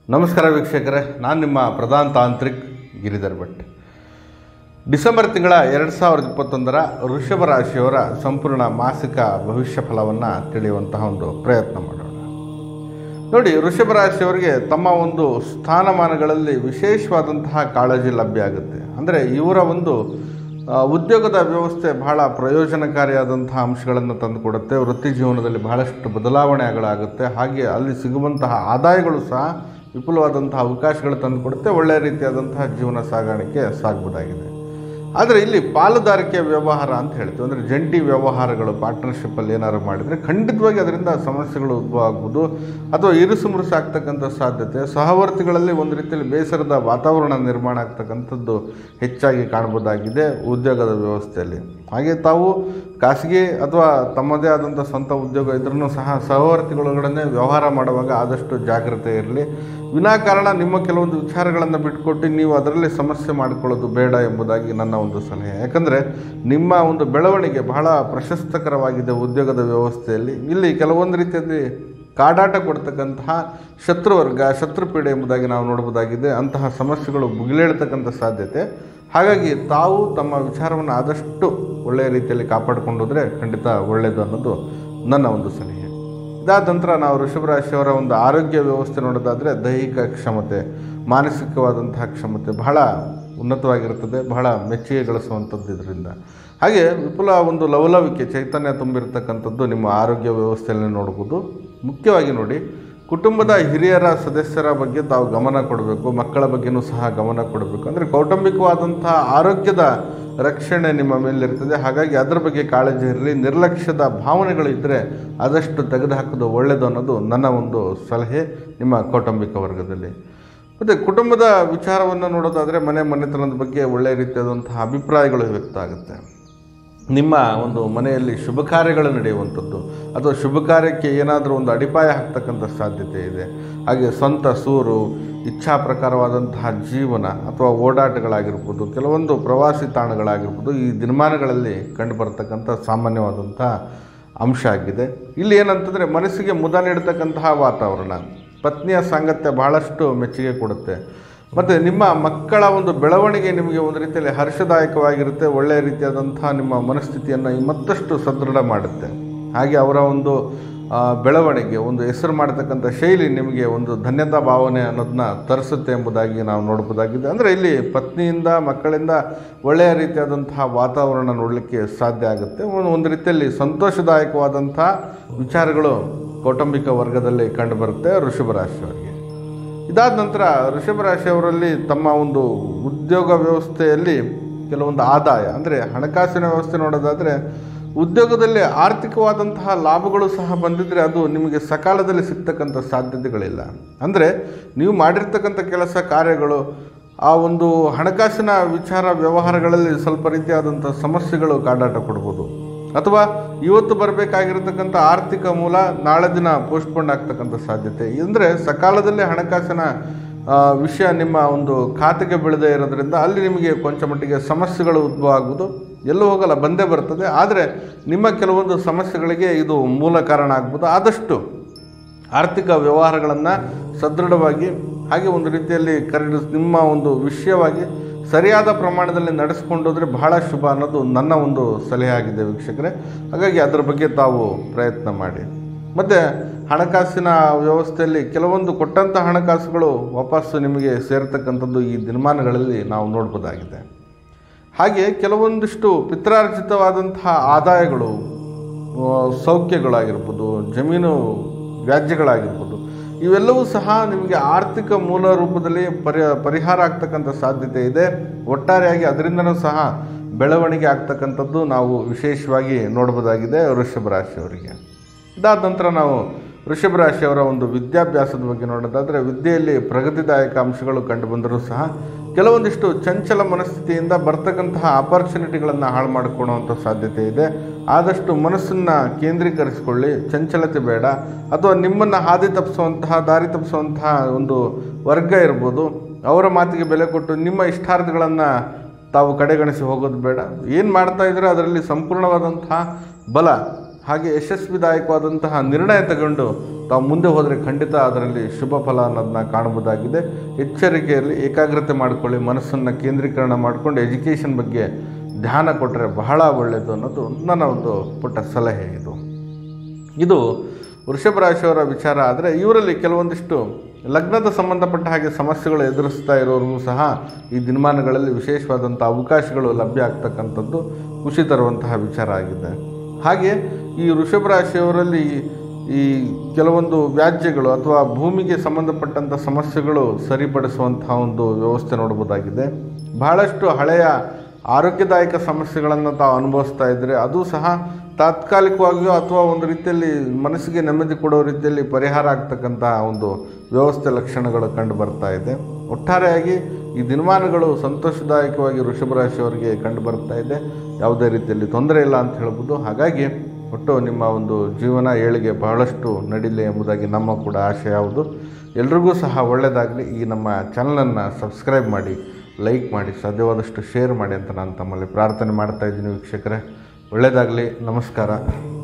ನಮಸ್ಕಾರ ವೀಕ್ಷಕರೇ ನಾನು ನಿಮ್ಮ ಪ್ರಧಾನ ತಾಂತ್ರಿಕ್ ಗಿರಿಧರ್ ಭಟ್ ಡಿಸೆಂಬರ್ ತಿಂಗಳ ಎರಡು ಸಾವಿರದ ಇಪ್ಪತ್ತೊಂದರ ವೃಷಭ ರಾಶಿಯವರ ಸಂಪೂರ್ಣ ಮಾಸಿಕ ಭವಿಷ್ಯ ಫಲವನ್ನು ತಿಳಿಯುವಂತಹ ಒಂದು ಪ್ರಯತ್ನ ಮಾಡೋಣ ನೋಡಿ ವೃಷಭ ರಾಶಿಯವರಿಗೆ ತಮ್ಮ ಒಂದು ಸ್ಥಾನಮಾನಗಳಲ್ಲಿ ವಿಶೇಷವಾದಂತಹ ಕಾಳಜಿ ಲಭ್ಯ ಆಗುತ್ತೆ ಅಂದರೆ ಇವರ ಒಂದು ಆ, ಉದ್ಯೋಗದ ವ್ಯವಸ್ಥೆ ಬಹಳ ಪ್ರಯೋಜನಕಾರಿಯಾದಂತಹ ಅಂಶಗಳನ್ನು ತಂದುಕೊಡುತ್ತೆ ವೃತ್ತಿ ಜೀವನದಲ್ಲಿ ಬಹಳಷ್ಟು ಬದಲಾವಣೆಗಳಾಗುತ್ತೆ ಹಾಗೆ ಅಲ್ಲಿ ಸಿಗುವಂತಹ ಆದಾಯಗಳು ಸಹ ವಿಪುಲವಾದಂತಹ ಅವಕಾಶಗಳು ತಂದುಕೊಡುತ್ತೆ ಒಳ್ಳೆಯ ರೀತಿಯಾದಂತಹ ಜೀವನ ಸಾಗಾಣಿಕೆ ಸಾಗ್ಬೋದಾಗಿದೆ ಆದರೆ ಇಲ್ಲಿ ಪಾಲುದಾರಿಕೆ ವ್ಯವಹಾರ ಅಂತ ಹೇಳ್ತೀವಿ ಅಂದರೆ ಜಂಟಿ ವ್ಯವಹಾರಗಳು ಪಾರ್ಟ್ನರ್ಶಿಪ್ಪಲ್ಲಿ ಏನಾದ್ರು ಮಾಡಿದರೆ ಖಂಡಿತವಾಗಿ ಅದರಿಂದ ಸಮಸ್ಯೆಗಳು ಉದ್ಭವ ಆಗ್ಬೋದು ಅಥವಾ ಇರುಸು ಮುರುಸು ಆಗ್ತಕ್ಕಂಥ ಸಾಧ್ಯತೆ ಸಹವರ್ತಿಗಳಲ್ಲಿ ಒಂದು ರೀತಿಯಲ್ಲಿ ಬೇಸರದ ವಾತಾವರಣ ನಿರ್ಮಾಣ ಆಗ್ತಕ್ಕಂಥದ್ದು ಹೆಚ್ಚಾಗಿ ಕಾಣ್ಬೋದಾಗಿದೆ ಉದ್ಯೋಗದ ವ್ಯವಸ್ಥೆಯಲ್ಲಿ ಹಾಗೆ ತಾವು ಖಾಸಗಿ ಅಥವಾ ತಮ್ಮದೇ ಆದಂಥ ಸ್ವಂತ ಉದ್ಯೋಗ ಇದ್ರೂ ಸಹ ಸಹವರ್ತಿಗಳೊಡನೆ ವ್ಯವಹಾರ ಮಾಡುವಾಗ ಆದಷ್ಟು ಜಾಗ್ರತೆ ಇರಲಿ ವಿನಾಕಾರಣ ನಿಮ್ಮ ಕೆಲವೊಂದು ವಿಚಾರಗಳನ್ನು ಬಿಟ್ಕೊಟ್ಟು ನೀವು ಅದರಲ್ಲಿ ಸಮಸ್ಯೆ ಮಾಡಿಕೊಳ್ಳೋದು ಬೇಡ ಎಂಬುದಾಗಿ ನನ್ನ ಒಂದು ಸಲಹೆ ಯಾಕಂದರೆ ನಿಮ್ಮ ಒಂದು ಬೆಳವಣಿಗೆ ಬಹಳ ಪ್ರಶಸ್ತಕರವಾಗಿದೆ ಉದ್ಯೋಗದ ವ್ಯವಸ್ಥೆಯಲ್ಲಿ ಇಲ್ಲಿ ಕೆಲವೊಂದು ರೀತಿಯಲ್ಲಿ ಕಾಡಾಟ ಕೊಡ್ತಕ್ಕಂತಹ ಶತ್ರುವರ್ಗ ಶತ್ರುಪೀಡೆ ಎಂಬುದಾಗಿ ನಾವು ನೋಡ್ಬೋದಾಗಿದೆ ಅಂತಹ ಸಮಸ್ಯೆಗಳು ಭುಗಿಲೇಳ್ತಕ್ಕಂಥ ಸಾಧ್ಯತೆ ಹಾಗಾಗಿ ತಾವು ತಮ್ಮ ವಿಚಾರವನ್ನು ಆದಷ್ಟು ಒಳ್ಳೆಯ ರೀತಿಯಲ್ಲಿ ಕಾಪಾಡಿಕೊಂಡು ಹೋದರೆ ಖಂಡಿತ ಒಳ್ಳೆಯದು ಅನ್ನೋದು ನನ್ನ ಒಂದು ಸಲಹೆ ಇದಾದ ನಂತರ ನಾವು ವೃಷಭ ರಾಶಿಯವರ ಒಂದು ಆರೋಗ್ಯ ವ್ಯವಸ್ಥೆ ನೋಡೋದಾದರೆ ದೈಹಿಕ ಕ್ಷಮತೆ ಮಾನಸಿಕವಾದಂತಹ ಕ್ಷಮತೆ ಬಹಳ ಉನ್ನತವಾಗಿರ್ತದೆ ಬಹಳ ಮೆಚ್ಚುಗೆ ಗಳಿಸುವಂಥದ್ದು ಇದರಿಂದ ಹಾಗೆ ವಿಪುಲ ಒಂದು ಲವಲವಿಕೆ ಚೈತನ್ಯ ತುಂಬಿರ್ತಕ್ಕಂಥದ್ದು ನಿಮ್ಮ ಆರೋಗ್ಯ ವ್ಯವಸ್ಥೆಯಲ್ಲಿ ನೋಡ್ಬೋದು ಮುಖ್ಯವಾಗಿ ನೋಡಿ ಕುಟುಂಬದ ಹಿರಿಯರ ಸದಸ್ಯರ ಬಗ್ಗೆ ತಾವು ಗಮನ ಕೊಡಬೇಕು ಮಕ್ಕಳ ಬಗ್ಗೆನೂ ಸಹ ಗಮನ ಕೊಡಬೇಕು ಅಂದರೆ ಕೌಟುಂಬಿಕವಾದಂತಹ ಆರೋಗ್ಯದ ರಕ್ಷಣೆ ನಿಮ್ಮ ಮೇಲಿರ್ತದೆ ಹಾಗಾಗಿ ಅದರ ಬಗ್ಗೆ ಕಾಳಜಿ ಇರಲಿ ನಿರ್ಲಕ್ಷ್ಯದ ಭಾವನೆಗಳು ಇದ್ದರೆ ಆದಷ್ಟು ತೆಗೆದುಹಾಕೋದು ಒಳ್ಳೆಯದು ಅನ್ನೋದು ನನ್ನ ಒಂದು ಸಲಹೆ ನಿಮ್ಮ ಕೌಟುಂಬಿಕ ವರ್ಗದಲ್ಲಿ ಮತ್ತು ಕುಟುಂಬದ ವಿಚಾರವನ್ನು ನೋಡೋದಾದರೆ ಮನೆ ಮನೆತನದ ಬಗ್ಗೆ ಒಳ್ಳೆಯ ರೀತಿಯಾದಂತಹ ಅಭಿಪ್ರಾಯಗಳು ವ್ಯಕ್ತ ಆಗುತ್ತೆ ನಿಮ್ಮ ಒಂದು ಮನೆಯಲ್ಲಿ ಶುಭ ಕಾರ್ಯಗಳು ನಡೆಯುವಂಥದ್ದು ಅಥವಾ ಶುಭ ಕಾರ್ಯಕ್ಕೆ ಏನಾದರೂ ಒಂದು ಅಡಿಪಾಯ ಹಾಕ್ತಕ್ಕಂಥ ಸಾಧ್ಯತೆ ಇದೆ ಹಾಗೆ ಸ್ವಂತ ಸೂರು ಇಚ್ಛಾ ಪ್ರಕಾರವಾದಂತಹ ಜೀವನ ಅಥವಾ ಓಡಾಟಗಳಾಗಿರ್ಬೋದು ಕೆಲವೊಂದು ಪ್ರವಾಸಿ ತಾಣಗಳಾಗಿರ್ಬೋದು ಈ ದಿನಮಾನಗಳಲ್ಲಿ ಕಂಡುಬರ್ತಕ್ಕಂಥ ಸಾಮಾನ್ಯವಾದಂಥ ಅಂಶ ಆಗಿದೆ ಇಲ್ಲಿ ಏನಂತಂದರೆ ಮನಸ್ಸಿಗೆ ಮುದ ನೀಡತಕ್ಕಂತಹ ವಾತಾವರಣ ಪತ್ನಿಯ ಸಾಂಗತ್ಯ ಬಹಳಷ್ಟು ಮೆಚ್ಚುಗೆ ಕೊಡುತ್ತೆ ಮತ್ತು ನಿಮ್ಮ ಮಕ್ಕಳ ಒಂದು ಬೆಳವಣಿಗೆ ನಿಮಗೆ ಒಂದು ರೀತಿಯಲ್ಲಿ ಹರ್ಷದಾಯಕವಾಗಿರುತ್ತೆ ಒಳ್ಳೆಯ ರೀತಿಯಾದಂತಹ ನಿಮ್ಮ ಮನಸ್ಥಿತಿಯನ್ನು ಮತ್ತಷ್ಟು ಸದೃಢ ಮಾಡುತ್ತೆ ಹಾಗೆ ಅವರ ಒಂದು ಆ, ಬೆಳವಣಿಗೆ ಒಂದು ಹೆಸರು ಮಾಡತಕ್ಕಂಥ ಶೈಲಿ ನಿಮಗೆ ಒಂದು ಧನ್ಯತಾ ಭಾವನೆ ಅನ್ನೋದನ್ನ ತರಿಸುತ್ತೆ ಎಂಬುದಾಗಿ ನಾವು ನೋಡ್ಬೋದಾಗಿದೆ ಅಂದರೆ ಇಲ್ಲಿ ಪತ್ನಿಯಿಂದ ಮಕ್ಕಳಿಂದ ಒಳ್ಳೆಯ ರೀತಿಯಾದಂತಹ ವಾತಾವರಣ ನೋಡಲಿಕ್ಕೆ ಸಾಧ್ಯ ಆಗುತ್ತೆ ಒಂದು ಒಂದು ರೀತಿಯಲ್ಲಿ ಸಂತೋಷದಾಯಕವಾದಂತಹ ವಿಚಾರಗಳು ಕೌಟುಂಬಿಕ ವರ್ಗದಲ್ಲಿ ಕಂಡುಬರುತ್ತೆ ವೃಷಭ ರಾಶಿಯವರಿಗೆ ಇದಾದ ನಂತರ ವೃಷಭ ರಾಶಿಯವರಲ್ಲಿ ತಮ್ಮ ಒಂದು ಉದ್ಯೋಗ ವ್ಯವಸ್ಥೆಯಲ್ಲಿ ಕೆಲವೊಂದು ಆದಾಯ ಅಂದರೆ ಹಣಕಾಸಿನ ವ್ಯವಸ್ಥೆ ನೋಡೋದಾದರೆ ಉದ್ಯೋಗದಲ್ಲಿ ಆರ್ಥಿಕವಾದಂತಹ ಲಾಭಗಳು ಸಹ ಬಂದಿದ್ದರೆ ಅದು ನಿಮಗೆ ಸಕಾಲದಲ್ಲಿ ಸಿಗ್ತಕ್ಕಂಥ ಸಾಧ್ಯತೆಗಳಿಲ್ಲ ಅಂದರೆ ನೀವು ಮಾಡಿರ್ತಕ್ಕಂಥ ಕೆಲಸ ಕಾರ್ಯಗಳು ಆ ಒಂದು ಹಣಕಾಸಿನ ವಿಚಾರ ವ್ಯವಹಾರಗಳಲ್ಲಿ ಸ್ವಲ್ಪ ರೀತಿಯಾದಂಥ ಸಮಸ್ಯೆಗಳು ಕಾಡಾಟ ಕೊಡ್ಬೋದು ಅಥವಾ ಇವತ್ತು ಬರಬೇಕಾಗಿರತಕ್ಕಂಥ ಆರ್ಥಿಕ ಮೂಲ ನಾಳೆ ದಿನ ಪೋಸ್ಟ್ಪೋಂಡ್ ಆಗ್ತಕ್ಕಂಥ ಸಾಧ್ಯತೆ ಅಂದರೆ ಸಕಾಲದಲ್ಲೇ ಹಣಕಾಸಿನ ಆ, ವಿಷಯ ನಿಮ್ಮ ಒಂದು ಖಾತೆಗೆ ಬೀಳದೇ ಇರೋದ್ರಿಂದ ಅಲ್ಲಿ ನಿಮಗೆ ಕೊಂಚ ಮಟ್ಟಿಗೆ ಸಮಸ್ಯೆಗಳು ಉದ್ಭವ ಆಗುವುದು ಎಲ್ಲೂ ಹೋಗಲ್ಲ ಬಂದೇ ಬರ್ತದೆ ಆದರೆ ನಿಮ್ಮ ಕೆಲವೊಂದು ಸಮಸ್ಯೆಗಳಿಗೆ ಇದು ಮೂಲ ಕಾರಣ ಆಗ್ಬೋದು ಆದಷ್ಟು ಆರ್ಥಿಕ ವ್ಯವಹಾರಗಳನ್ನು ಸದೃಢವಾಗಿ ಹಾಗೆ ಒಂದು ರೀತಿಯಲ್ಲಿ ಕರೆದು ನಿಮ್ಮ ಒಂದು ವಿಷಯವಾಗಿ ಸರಿಯಾದ ಪ್ರಮಾಣದಲ್ಲಿ ನಡೆಸ್ಕೊಂಡೋದ್ರೆ ಬಹಳ ಶುಭ ಅನ್ನೋದು ನನ್ನ ಒಂದು ಸಲಹೆ ಆಗಿದೆ ವೀಕ್ಷಕರೇ ಹಾಗಾಗಿ ಅದರ ಬಗ್ಗೆ ತಾವು ಪ್ರಯತ್ನ ಮಾಡಿ ಮತ್ತು ಹಣಕಾಸಿನ ವ್ಯವಸ್ಥೆಯಲ್ಲಿ ಕೆಲವೊಂದು ಕೊಟ್ಟಂಥ ಹಣಕಾಸುಗಳು ವಾಪಸ್ಸು ನಿಮಗೆ ಸೇರ್ತಕ್ಕಂಥದ್ದು ಈ ದಿನಮಾನಗಳಲ್ಲಿ ನಾವು ನೋಡ್ಬೋದಾಗಿದೆ ಹಾಗೆ ಕೆಲವೊಂದಿಷ್ಟು ಪಿತ್ರಾರ್ಜಿತವಾದಂತಹ ಆದಾಯಗಳು ಆ, ಸೌಖ್ಯಗಳಾಗಿರ್ಬೋದು ಜಮೀನು ವ್ಯಾಜ್ಯಗಳಾಗಿರ್ಬೋದು ಇವೆಲ್ಲವೂ ಸಹ ನಿಮಗೆ ಆರ್ಥಿಕ ಮೂಲ ರೂಪದಲ್ಲಿ ಪರಿ ಪರಿಹಾರ ಆಗ್ತಕ್ಕಂಥ ಸಾಧ್ಯತೆ ಇದೆ ಒಟ್ಟಾರೆಯಾಗಿ ಅದರಿಂದನೂ ಸಹ ಬೆಳವಣಿಗೆ ಆಗ್ತಕ್ಕಂಥದ್ದು ನಾವು ವಿಶೇಷವಾಗಿ ನೋಡ್ಬೋದಾಗಿದೆ ವೃಷಭ ರಾಶಿಯವರಿಗೆ ಇದಾದ ನಂತರ ನಾವು ವೃಷಭ ರಾಶಿಯವರ ಒಂದು ವಿದ್ಯಾಭ್ಯಾಸದ ಬಗ್ಗೆ ನೋಡೋದಾದರೆ ವಿದ್ಯೆಯಲ್ಲಿ ಪ್ರಗತಿದಾಯಕ ಅಂಶಗಳು ಕಂಡುಬಂದರೂ ಸಹ ಕೆಲವೊಂದಿಷ್ಟು ಚಂಚಲ ಮನಸ್ಥಿತಿಯಿಂದ ಬರ್ತಕ್ಕಂತಹ ಆಪರ್ಚುನಿಟಿಗಳನ್ನು ಹಾಳು ಮಾಡಿಕೊಳ್ಳುವಂಥ ಸಾಧ್ಯತೆ ಇದೆ ಆದಷ್ಟು ಮನಸ್ಸನ್ನು ಕೇಂದ್ರೀಕರಿಸಿಕೊಳ್ಳಿ ಚಂಚಲತೆ ಬೇಡ ಅಥವಾ ನಿಮ್ಮನ್ನು ಹಾದಿ ತಪ್ಪಿಸುವಂತಹ ದಾರಿ ತಪ್ಪಿಸುವಂತಹ ಒಂದು ವರ್ಗ ಇರ್ಬೋದು ಅವರ ಮಾತಿಗೆ ಬೆಲೆ ಕೊಟ್ಟು ನಿಮ್ಮ ಇಷ್ಟಾರ್ಥಗಳನ್ನು ತಾವು ಕಡೆಗಣಿಸಿ ಹೋಗೋದು ಬೇಡ ಏನು ಮಾಡ್ತಾ ಇದ್ರೆ ಅದರಲ್ಲಿ ಸಂಪೂರ್ಣವಾದಂತಹ ಬಲ ಹಾಗೆ ಯಶಸ್ವಿದಾಯಕವಾದಂತಹ ನಿರ್ಣಯ ತಗೊಂಡು ತಾವು ಮುಂದೆ ಹೋದರೆ ಖಂಡಿತ ಅದರಲ್ಲಿ ಶುಭ ಫಲ ಅನ್ನೋದನ್ನ ಕಾಣಬಹುದಾಗಿದೆ ಎಚ್ಚರಿಕೆಯಲ್ಲಿ ಏಕಾಗ್ರತೆ ಮಾಡಿಕೊಳ್ಳಿ ಮನಸ್ಸನ್ನು ಕೇಂದ್ರೀಕರಣ ಮಾಡಿಕೊಂಡು ಎಜುಕೇಷನ್ ಬಗ್ಗೆ ಧ್ಯಾನ ಕೊಟ್ಟರೆ ಬಹಳ ಒಳ್ಳೆಯದು ಅನ್ನೋದು ನನ್ನ ಒಂದು ಪುಟ್ಟ ಸಲಹೆ ಇದು ಇದು ವೃಷಭ ರಾಶಿಯವರ ವಿಚಾರ ಆದರೆ ಇವರಲ್ಲಿ ಕೆಲವೊಂದಿಷ್ಟು ಲಗ್ನದ ಸಂಬಂಧಪಟ್ಟ ಹಾಗೆ ಸಮಸ್ಯೆಗಳು ಎದುರಿಸ್ತಾ ಇರೋರಿಗೂ ಸಹ ಈ ದಿನಮಾನಗಳಲ್ಲಿ ವಿಶೇಷವಾದಂಥ ಅವಕಾಶಗಳು ಲಭ್ಯ ಆಗ್ತಕ್ಕಂಥದ್ದು ಖುಷಿ ತರುವಂತಹ ವಿಚಾರ ಆಗಿದೆ ಹಾಗೆ ಈ ವೃಷಭ ರಾಶಿಯವರಲ್ಲಿ ಈ ಕೆಲವೊಂದು ವ್ಯಾಜ್ಯಗಳು ಅಥವಾ ಭೂಮಿಗೆ ಸಂಬಂಧಪಟ್ಟಂಥ ಸಮಸ್ಯೆಗಳು ಸರಿಪಡಿಸುವಂತಹ ಒಂದು ವ್ಯವಸ್ಥೆ ನೋಡ್ಬೋದಾಗಿದೆ ಬಹಳಷ್ಟು ಹಳೆಯ ಆರೋಗ್ಯದಾಯಕ ಸಮಸ್ಯೆಗಳನ್ನು ತಾವು ಅನುಭವಿಸ್ತಾ ಇದ್ದರೆ ಅದು ಸಹ ತಾತ್ಕಾಲಿಕವಾಗಿಯೋ ಅಥವಾ ಒಂದು ರೀತಿಯಲ್ಲಿ ಮನಸ್ಸಿಗೆ ನೆಮ್ಮದಿ ಕೊಡೋ ರೀತಿಯಲ್ಲಿ ಪರಿಹಾರ ಆಗ್ತಕ್ಕಂತಹ ಒಂದು ವ್ಯವಸ್ಥೆ ಲಕ್ಷಣಗಳು ಕಂಡು ಬರ್ತಾ ಇದೆ ಒಟ್ಟಾರೆಯಾಗಿ ಈ ದಿನಮಾನಗಳು ಸಂತೋಷದಾಯಕವಾಗಿ ವೃಷಭ ರಾಶಿಯವರಿಗೆ ಕಂಡು ಬರ್ತಾ ಇದೆ ಯಾವುದೇ ರೀತಿಯಲ್ಲಿ ತೊಂದರೆ ಇಲ್ಲ ಅಂತ ಹೇಳ್ಬೋದು ಹಾಗಾಗಿ ಒಟ್ಟು ನಿಮ್ಮ ಒಂದು ಜೀವನ ಏಳಿಗೆ ಬಹಳಷ್ಟು ನಡೀಲಿ ಎಂಬುದಾಗಿ ನಮ್ಮ ಕೂಡ ಆಶೆ ಯಾವುದು ಎಲ್ರಿಗೂ ಸಹ ಒಳ್ಳೆಯದಾಗಲಿ ಈ ನಮ್ಮ ಚಾನಲನ್ನು ಸಬ್ಸ್ಕ್ರೈಬ್ ಮಾಡಿ ಲೈಕ್ ಮಾಡಿ ಸಾಧ್ಯವಾದಷ್ಟು ಶೇರ್ ಮಾಡಿ ಅಂತ ನಾನು ತಮ್ಮಲ್ಲಿ ಪ್ರಾರ್ಥನೆ ಮಾಡ್ತಾ ಇದ್ದೀನಿ ವೀಕ್ಷಕರೇ ಒಳ್ಳೆಯದಾಗಲಿ ನಮಸ್ಕಾರ